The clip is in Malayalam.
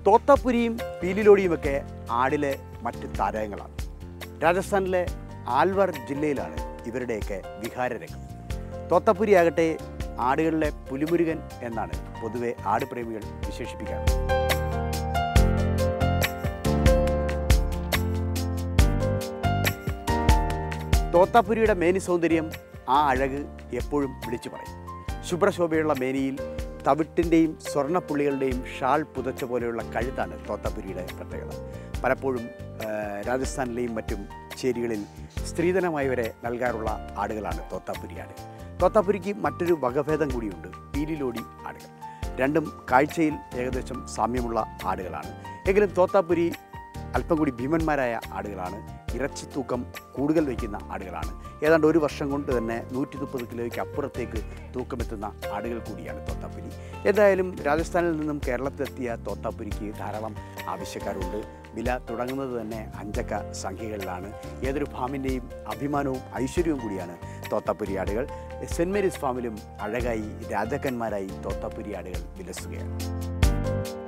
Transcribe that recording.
തോത്താപ്പുരിയും പീലിലോടിയുമൊക്കെ ആടിലെ മറ്റ് താരങ്ങളാണ് രാജസ്ഥാനിലെ ആൽവർ ജില്ലയിലാണ് ഇവരുടെയൊക്കെ വിഹാരരംഗം തോത്താപ്പുരി ആകട്ടെ ആടുകളിലെ പുലിമുരുകൻ എന്നാണ് പൊതുവെ ആട് പ്രേമികൾ വിശേഷിപ്പിക്കാറ് തോത്താപ്പുരിയുടെ മേനി സൗന്ദര്യം ആ അഴക് എപ്പോഴും വിളിച്ചു പറയും ശുഭ്രശോഭയുള്ള മേനിയിൽ തവിട്ടിൻ്റെയും സ്വർണ്ണപ്പുള്ളികളുടെയും ഷാൾ പുതച്ച പോലെയുള്ള കഴുത്താണ് തോത്താപ്പുരിയുടെ പ്രത്യേകത പലപ്പോഴും ആ, രാജസ്ഥാനിലെയും മറ്റും ചേരികളിൽ സ്ത്രീധനമായവരെ നൽകാറുള്ള ആടുകളാണ് തോത്താപ്പുരി ആട് തോത്താപ്പുരിക്ക് മറ്റൊരു വകഭേദം കൂടിയുണ്ട് പീലിലോടി ആടുകൾ രണ്ടും കാഴ്ചയിൽ ഏകദേശം സാമ്യമുള്ള ആടുകളാണ് എങ്കിലും തോത്താപ്പുരി അല്പം കൂടി ഭീമന്മാരായ ആടുകളാണ് ഇറച്ചി തൂക്കം കൂടുതൽ വയ്ക്കുന്ന ആടുകളാണ് ഏതാണ്ട് ഒരു വർഷം കൊണ്ട് തന്നെ നൂറ്റി മുപ്പത് കിലോയ്ക്ക് അപ്പുറത്തേക്ക് തൂക്കമെത്തുന്ന ആടുകൾ കൂടിയാണ് തോത്താപ്പുരി എന്തായാലും രാജസ്ഥാനിൽ നിന്നും കേരളത്തിലെത്തിയ തോത്താപ്പുരിക്ക് ധാരാളം ആവശ്യക്കാരുണ്ട് വില തുടങ്ങുന്നത് തന്നെ അഞ്ചക്ക സംഖ്യകളിലാണ് ഏതൊരു ഫാമിൻ്റെയും അഭിമാനവും ഐശ്വര്യവും കൂടിയാണ് തോത്താപ്പുരി ആടുകൾ സെൻറ് മേരീസ് ഫാമിലും അഴകായി രാജാക്കന്മാരായി തോത്താപ്പുരി ആടുകൾ വിലസുകയാണ്